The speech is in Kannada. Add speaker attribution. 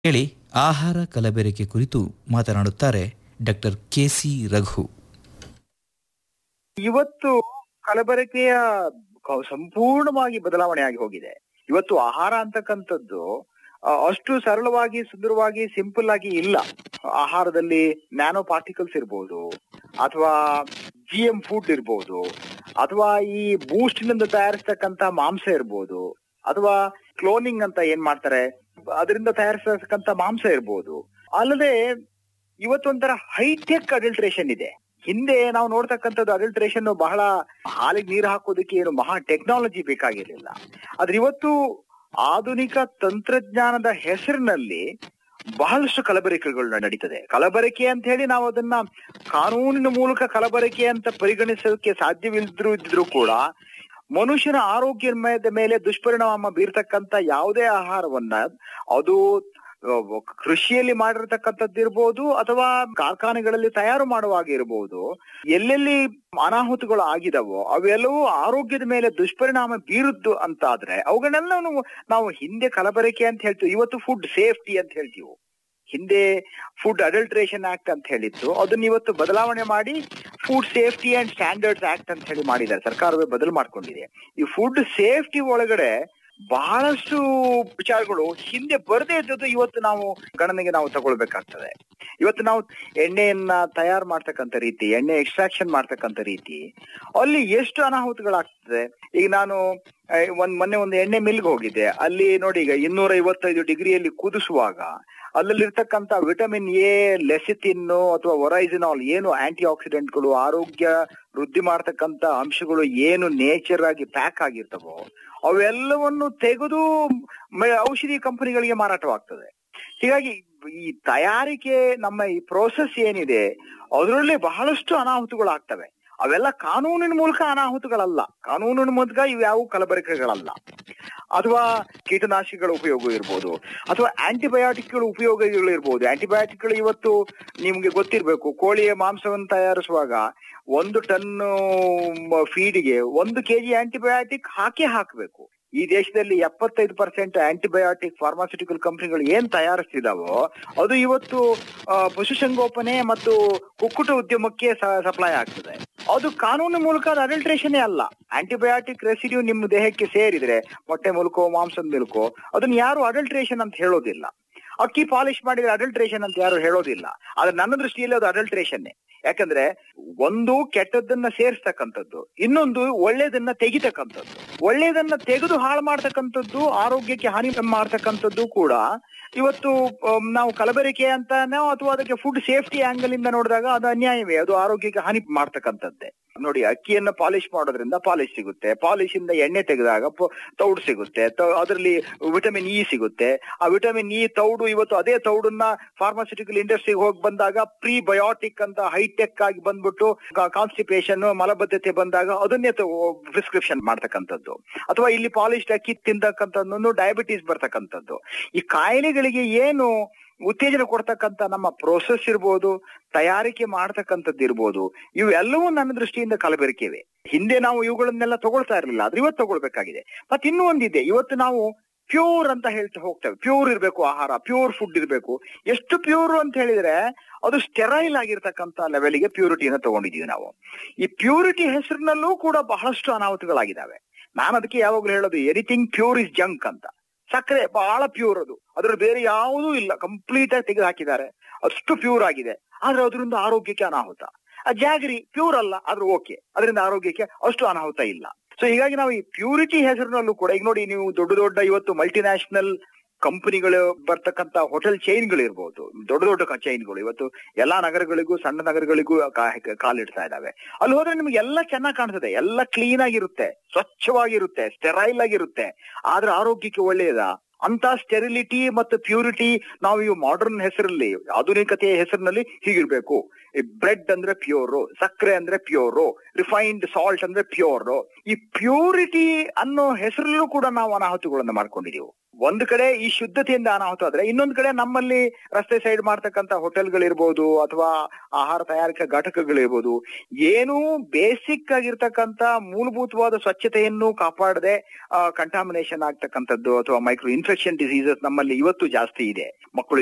Speaker 1: ಕೇಳಿ ಆಹಾರ ಕಲಬೆರಕೆ ಕುರಿತು ಮಾತನಾಡುತ್ತಾರೆ ಡಾಕ್ಟರ್ ಕೆಸಿ ರಘು
Speaker 2: ಇವತ್ತು ಕಲಬೆರಕೆಯ ಕ- ಸಂಪೂರ್ಣವಾಗಿ ಬದಲಾವಣೆ ಆಗಿ ಹೋಗಿದೆ ಇವತ್ತು ಆಹಾರ ಅಂತಕ್ಕಂಥದ್ದು ಆ, ಅಷ್ಟು ಸರಳವಾಗಿ ಸುಂದರವಾಗಿ ಸಿಂಪಲ್ ಆಗಿ ಇಲ್ಲ ಆಹಾರದಲ್ಲಿ ನ್ಯಾನೋ ಪಾರ್ಟಿಕಲ್ಸ್ ಇರ್ಬೋದು ಅಥವಾ ಜಿ ಎಂ ಫುಡ್ ಇರ್ಬೋದು ಅಥವಾ ಈ ಬೂಸ್ಟ್ ನಿಂದ ತಯಾರಿಸ್ತಕ್ಕಂತ ಮಾಂಸ ಇರ್ಬೋದು ಅಥವಾ ಕ್ಲೋನಿಂಗ್ ಅಂತ ಏನ್ ಮಾಡ್ತಾರೆ ಅದರಿಂದ ತಯಾರಿಸತಕ್ಕಂತ ಮಾಂಸ ಇರ್ಬೋದು ಅಲ್ಲದೆ ಇವತ್ತೊಂಥರ ಹೈಟೆಕ್ ಅಡಲ್ಟ್ರೇಷನ್ ಇದೆ ಹಿಂದೆ ನಾವು ನೋಡ್ತಕ್ಕಂಥದ್ದು ಅಡಲ್ಟ್ರೇಷನ್ ಬಹಳ ಹಾಲಿಗೆ ನೀರು ಹಾಕೋದಕ್ಕೆ ಏನು ಮಹಾ ಟೆಕ್ನಾಲಜಿ ಬೇಕಾಗಿರ್ಲಿಲ್ಲ ಆದ್ರೆ ಇವತ್ತು ಆಧುನಿಕ ತಂತ್ರಜ್ಞಾನದ ಹೆಸರಿನಲ್ಲಿ ಬಹಳಷ್ಟು ಕಲಬೆರಕೆಗಳು ನಡೀತದೆ ಕಲಬೆರಕೆ ಅಂತ ಹೇಳಿ ನಾವು ಅದನ್ನ ಕಾನೂನಿನ ಮೂಲಕ ಕಲಬೆರಕೆ ಅಂತ ಪರಿಗಣಿಸೋಕೆ ಸಾಧ್ಯವಿಲ್ಲದ್ರು ಇದ್ರೂ ಕೂಡ ಮನುಷ್ಯನ ಆರೋಗ್ಯದ ಮೇಲೆ ದುಷ್ಪರಿಣಾಮ ಬೀರ್ತಕ್ಕಂತ ಯಾವುದೇ ಆಹಾರವನ್ನ ಅದು ಅಹ್, ಕೃಷಿಯಲ್ಲಿ ಮಾಡಿರ್ತಕ್ಕಂಥದ್ದು ಇರ್ಬೋದು ಅಥವಾ ಕಾರ್ಖಾನೆಗಳಲ್ಲಿ ತಯಾರು ಮಾಡುವಾಗ ಇರ್ಬೋದು ಎಲ್ಲೆಲ್ಲಿ ಅನಾಹುತಗಳು ಆಗಿದವೋ ಅವೆಲ್ಲವೂ ಆರೋಗ್ಯದ ಮೇಲೆ ದುಷ್ಪರಿಣಾಮ ಬೀರುದ್ದು ಅಂತಾದ್ರೆ ಅವುಗಳನ್ನೆಲ್ಲ ನಾವು ನಾವು ಹಿಂದೆ ಕಲಬೆರಕೆ ಅಂತ ಹೇಳ್ತೀವಿ ಇವತ್ತು ಫುಡ್ ಸೇಫ್ಟಿ ಅಂತ ಹೇಳ್ತೀವಿ ಹಿಂದೆ ಫುಡ್ ಅಡಲ್ಟ್ರೇಷನ್ ಆಕ್ಟ್ ಅಂತ ಹೇಳಿತ್ತು ಅದನ್ನ ಇವತ್ತು ಬದಲಾವಣೆ ಮಾಡಿ food safety and standards act ಅಂತ ಹೇಳಿ ಮಾಡಿದ್ದಾರೆ ಸರ್ಕಾರವೇ ಬದಲು ಮಾಡ್ಕೊಂಡಿದೆ ಈ ಫುಡ್ ಸೇಫ್ಟಿ ಒಳಗಡೆ ಬಹಳಷ್ಟು ವಿಚಾರಗಳು ಹಿಂದೆ ಬರದೇ ಇದ್ದದ್ದು ಇವತ್ತು ನಾವು ಗಣನೆಗೆ ನಾವು ತಗೊಳ್ಬೇಕಾಗ್ತದೆ ಇವತ್ತು ನಾವು ಎಣ್ಣೆಯನ್ನ ತಯಾರು ಮಾಡ್ತಕ್ಕಂಥ ರೀತಿ ಎಣ್ಣೆ ಎಕ್ಸ್ಟ್ರಾಕ್ಷನ್ ಮಾಡ್ತಕ್ಕಂಥ ರೀತಿ ಅಲ್ಲಿ ಎಷ್ಟು ಅನಾಹುತಗಳಾಗ್ತದೆ ಈಗ ನಾನು ಆ, ಒಂದ್ ಮೊನ್ನೆ ಒಂದು ಎಣ್ಣೆ ಮಿಲ್ಗೆ ಹೋಗಿದ್ದೆ ಅಲ್ಲಿ ನೋಡಿ ಈಗ ಇನ್ನೂರ ಐವತ್ತೈದು ಡಿಗ್ರಿಯಲ್ಲಿ ಕುದಿಸುವಾಗ ಅಲ್ಲಲ್ಲಿರ್ತಕ್ಕಂಥ ವಿಟಮಿನ್ ಎ ಲೆಸಿತಿನ್ ಅಥವಾ ಒರೈಸಿನಾಲ್ ಏನು ಆಂಟಿ ಆಕ್ಸಿಡೆಂಟ್ಗಳು ಆರೋಗ್ಯ ವೃದ್ಧಿ ಮಾಡ್ತಕ್ಕಂಥ ಅಂಶಗಳು ಏನು ನೇಚರ್ ಆಗಿ ಪ್ಯಾಕ್ ಆಗಿರ್ತವೋ ಅವೆಲ್ಲವನ್ನು ತೆಗೆದು ಮ- ಔಷಧಿ ಕಂಪನಿಗಳಿಗೆ ಮಾರಾಟವಾಗ್ತದೆ ಹೀಗಾಗಿ ಈ ತಯಾರಿಕೆ ನಮ್ಮ ಈ ಪ್ರೋಸೆಸ್ ಏನಿದೆ ಅದರಲ್ಲಿ ಬಹಳಷ್ಟು ಅನಾಹುತಗಳಾಗ್ತವೆ ಅವೆಲ್ಲ ಕಾನೂನಿನ ಮೂಲಕ ಅನಾಹುತಗಳಲ್ಲ ಕಾನೂನಿನ ಮೂಲಕ ಇವ್ಯಾವು ಕಲಬೆರಕೆಗಳಲ್ಲ ಅಥವಾ ಕೀಟನಾಶಕಗಳ ಉಪಯೋಗ ಇರ್ಬೋದು ಅಥವಾ ಆಂಟಿಬಯೋಟಿಕ್ಗಳ ಉಪಯೋಗಗಳು ಇರ್ಬೋದು ಆಂಟಿಬಯೋಟಿಕ್ಗಳು ಇವತ್ತು ನಿಮ್ಗೆ ಗೊತ್ತಿರ್ಬೇಕು ಕೋಳಿಯ ಮಾಂಸವನ್ನು ತಯಾರಿಸುವಾಗ ಒಂದು ಟನ್ ಫೀಡ್ಗೆ ಒಂದು ಕೆಜಿ ಆಂಟಿಬಯೋಟಿಕ್ ಹಾಕೇ ಹಾಕಬೇಕು ಈ ದೇಶದಲ್ಲಿ ಎಪ್ಪತ್ತೈದು ಪರ್ಸೆಂಟ್ ಆಂಟಿಬಯೋಟಿಕ್ ಫಾರ್ಮಾಸ್ಯೂಟಿಕಲ್ ಕಂಪನಿಗಳು ಏನ್ ತಯಾರಿಸ್ತಿದಾವೋ ಅದು ಇವತ್ತು ಆ, ಪಶುಸಂಗೋಪನೆ ಮತ್ತು ಕುಕ್ಕುಟ ಉದ್ಯಮಕ್ಕೆ ಸಪ್ಲೈ ಆಗ್ತದೆ ಅದು ಕಾನೂನು ಮೂಲಕ ಅದು ಅಡಲ್ಟ್ರೇಷನ್ ಅಲ್ಲ ಆಂಟಿಬಯೋಟಿಕ್ ರೆಸಿಡ್ಯೂ ನಿಮ್ಮ ದೇಹಕ್ಕೆ ಸೇರಿದ್ರೆ ಮೊಟ್ಟೆ ಮೂಲಕೋ ಮಾಂಸದ ಮೂಲಕೋ ಅದನ್ನ ಯಾರು ಅಡಲ್ಟ್ರೇಷನ್ ಅಂತ ಹೇಳೋದಿಲ್ಲ ಅಕ್ಕಿ ಪಾಲಿಶ್ ಮಾಡಿದ್ರೆ ಅಡಲ್ಟ್ರೇಷನ್ ಅಂತ ಯಾರು ಹೇಳೋದಿಲ್ಲ ಆದ್ರೆ ನನ್ನ ದೃಷ್ಟಿಯಲ್ಲಿ ಅದು ಅಡಲ್ಟ್ರೇಷನ್ ಯಾಕಂದ್ರೆ ಒಂದು ಕೆಟ್ಟದ್ದನ್ನ ಸೇರಿಸ್ತಕ್ಕಂಥದ್ದು ಇನ್ನೊಂದು ಒಳ್ಳೇದನ್ನ ತೆಗಿತಕ್ಕಂಥದ್ದು ಒಳ್ಳೇದನ್ನ ತೆಗೆದು ಹಾಳು ಮಾಡ್ತಕ್ಕಂಥದ್ದು ಆರೋಗ್ಯಕ್ಕೆ ಹಾನಿ ಮಾಡ್ತಕ್ಕಂಥದ್ದು ಕೂಡ ಇವತ್ತು ಅಮ್, ನಾವು ಕಲಬೆರಕೆ ಅಂತಾನೋ ಅಥವಾ ಅದಕ್ಕೆ ಫುಡ್ ಸೇಫ್ಟಿ ಆಂಗಲ್ ಇಂದ ನೋಡಿದಾಗ ಅದು ಅನ್ಯಾಯವೇ ಅದು ಆರೋಗ್ಯಕ್ಕೆ ಹಾನಿ ಮಾಡ್ತಕ್ಕಂಥದ್ದೇ ನೋಡಿ ಅಕ್ಕಿಯನ್ನ ಪಾಲಿಶ್ ಮಾಡೋದ್ರಿಂದ ಪಾಲಿಶ್ ಸಿಗುತ್ತೆ ಪಾಲಿಶ್ ಇಂದ ಎಣ್ಣೆ ತೆಗೆದಾಗ ಪ- ತೌಡು ಸಿಗುತ್ತೆ ಅದರಲ್ಲಿ ವಿಟಮಿನ್ ಇ ಸಿಗುತ್ತೆ ಆ ವಿಟಮಿನ್ ಇ ತೌಡು ಇವತ್ತು ಅದೇ ತೌಡನ್ನ ಫಾರ್ಮಾಸ್ಯೂಟಿಕಲ್ ಇಂಡಸ್ಟ್ರಿಗೆ ಹೋಗಿ ಬಂದಾಗ ಪ್ರೀ ಬಯೋಟಿಕ್ ಅಂತ ಹೈಟೆಕ್ ಆಗಿ ಬಂದ್ಬಿಟ್ಟು ಕಾನ್ಸ್ಟಿಪೇಷನ್ ಮಲಬದ್ಧತೆ ಬಂದಾಗ ಅದನ್ನೇ ಪ್ರಿಸ್ಕ್ರಿಪ್ಷನ್ ಮಾಡ್ತಕ್ಕಂಥದ್ದು ಅಥವಾ ಇಲ್ಲಿ ಪಾಲಿಶ್ ಅಕ್ಕಿ ತಿಂತಕ್ಕಂಥದ್ದು ಡಯಾಬಿಟೀಸ್ ಬರ್ತಕ್ಕಂಥದ್ದು ಈ ಕಾಯಿಲೆಗಳಿಗೆ ಏನು ಉತ್ತೇಜನ ಕೊಡ್ತಕ್ಕಂತ ನಮ್ಮ ಪ್ರೋಸೆಸ್ ಇರ್ಬೋದು ತಯಾರಿಕೆ ಮಾಡ್ತಕ್ಕಂಥದ್ದು ಇರ್ಬೋದು ಇವೆಲ್ಲವೂ ನನ್ನ ದೃಷ್ಟಿಯಿಂದ ಕಲಬೆರಕೆವೆ ಹಿಂದೆ ನಾವು ಇವುಗಳನ್ನೆಲ್ಲ ತಗೊಳ್ತಾ ಇರಲಿಲ್ಲ ಆದ್ರೆ ಇವತ್ತು ತಗೊಳ್ಬೇಕಾಗಿದೆ ಮತ್ತೆ ಇನ್ನೂ ಒಂದಿದೆ ಇವತ್ತು ನಾವು ಪ್ಯೂರ್ ಅಂತ ಹೇಳ್ತಾ ಹೋಗ್ತೇವೆ ಪ್ಯೂರ್ ಇರಬೇಕು ಆಹಾರ ಪ್ಯೂರ್ ಫುಡ್ ಇರಬೇಕು ಎಷ್ಟು ಪ್ಯೂರ್ ಅಂತ ಹೇಳಿದ್ರೆ ಅದು ಸ್ಟೆರೈಲ್ ಆಗಿರ್ತಕ್ಕಂಥ ಲೆವೆಲ್ಗೆ ಪ್ಯೂರಿಟಿಯನ್ನು ತಗೊಂಡಿದೀವಿ ನಾವು ಈ ಪ್ಯೂರಿಟಿ ಹೆಸರಿನಲ್ಲೂ ಕೂಡ ಬಹಳಷ್ಟು ಅನಾಹುತಗಳಾಗಿದ್ದಾವೆ ನಾನು ಅದಕ್ಕೆ ಯಾವಾಗ್ಲೂ ಹೇಳೋದು ಎನಿಥಿಂಗ್ ಪ್ಯೂರ್ ಇಸ್ ಜಂಕ್ ಅಂತ ಸಕ್ಕರೆ ಬಹಳ ಪ್ಯೂರ್ ಅದು ಅದ್ರಲ್ಲಿ ಬೇರೆ ಯಾವುದೂ ಇಲ್ಲ ಕಂಪ್ಲೀಟ್ ಆಗಿ ತೆಗೆದು ಹಾಕಿದ್ದಾರೆ ಅಷ್ಟು ಪ್ಯೂರ್ ಆಗಿದೆ ಆದ್ರೆ ಅದರಿಂದ ಆರೋಗ್ಯಕ್ಕೆ ಅನಾಹುತ ಆ ಜಾಗರಿ ಪ್ಯೂರ್ ಅಲ್ಲ ಆದ್ರೂ ಓಕೆ ಅದರಿಂದ ಆರೋಗ್ಯಕ್ಕೆ ಅಷ್ಟು ಅನಾಹುತ ಇಲ್ಲ ಸೊ ಹೀಗಾಗಿ ನಾವು ಈ ಪ್ಯೂರಿಟಿ ಹೆಸರಿನಲ್ಲೂ ಕೂಡ ಈಗ ನೋಡಿ ನೀವು ದೊಡ್ಡ ದೊಡ್ಡ ಇವತ್ತು ಮಲ್ಟಿನ್ಯಾಷನಲ್ ಕಂಪನಿಗಳು ಬರ್ತಕ್ಕಂತ ಹೋಟೆಲ್ ಚೈನ್ಗಳು ಇರ್ಬೋದು ದೊಡ್ಡ ದೊಡ್ಡ ಚೈನ್ಗಳು ಇವತ್ತು ಎಲ್ಲಾ ನಗರಗಳಿಗೂ ಸಣ್ಣ ನಗರಗಳಿಗೂ ಕಾ- ಕಾಲಿಡ್ತಾ ಇದಾವೆ ಅಲ್ಲಿ ಹೋದ್ರೆ ನಿಮ್ಗೆ ಎಲ್ಲ ಚೆನ್ನಾಗಿ ಕಾಣ್ತದೆ ಎಲ್ಲ ಕ್ಲೀನ್ ಆಗಿರುತ್ತೆ ಸ್ವಚ್ಛವಾಗಿರುತ್ತೆ ಸ್ಟೆರೈಲ್ ಆಗಿರುತ್ತೆ ಆದ್ರೆ ಆರೋಗ್ಯಕ್ಕೆ ಒಳ್ಳೆಯದಾ ಅಂತ ಸ್ಟೆರಿಲಿಟಿ ಮತ್ತು ಪ್ಯೂರಿಟಿ ನಾವು ಈ ಮಾಡರ್ನ್ ಹೆಸರಲ್ಲಿ ಆಧುನಿಕತೆಯ ಹೆಸರಿನಲ್ಲಿ ಹೀಗಿರ್ಬೇಕು ಬ್ರೆಡ್ ಅಂದ್ರೆ ಪ್ಯೂರು ಸಕ್ಕರೆ ಅಂದ್ರೆ ಪ್ಯೂರು ರಿಫೈನ್ಡ್ ಸಾಲ್ಟ್ ಅಂದ್ರೆ ಪ್ಯೂರು ಈ ಪ್ಯೂರಿಟಿ ಅನ್ನೋ ಹೆಸರಲ್ಲೂ ಕೂಡ ನಾವು ಅನಾಹುತಗಳನ್ನ ಮಾಡ್ಕೊಂಡಿದೀವಿ ಒಂದು ಕಡೆ ಈ ಶುದ್ಧತೆಯಿಂದ ಅನಾಹುತ ಆದ್ರೆ ಇನ್ನೊಂದು ಕಡೆ ನಮ್ಮಲ್ಲಿ ರಸ್ತೆ ಸೈಡ್ ಮಾಡ್ತಕ್ಕಂತ ಹೋಟೆಲ್ಗಳಿರ್ಬೋದು ಅಥವಾ ಆಹಾರ ತಯಾರಿಕಾ ಘಟಕಗಳಿರ್ಬೋದು ಏನೂ ಬೇಸಿಕ್ ಆಗಿರ್ತಕ್ಕಂತ ಮೂಲಭೂತವಾದ ಸ್ವಚ್ಛತೆಯನ್ನು ಕಾಪಾಡದೆ ಕಂಟಾಮಿನೇಷನ್ ಆಗ್ತಕ್ಕಂಥದ್ದು ಅಥವಾ ಮೈಕ್ರೋ ಇನ್ಫೆಕ್ಷನ್ ಡಿಸೀಸಸ್ ನಮ್ಮಲ್ಲಿ ಇವತ್ತು ಜಾಸ್ತಿ ಇದೆ ಮಕ್ಕಳು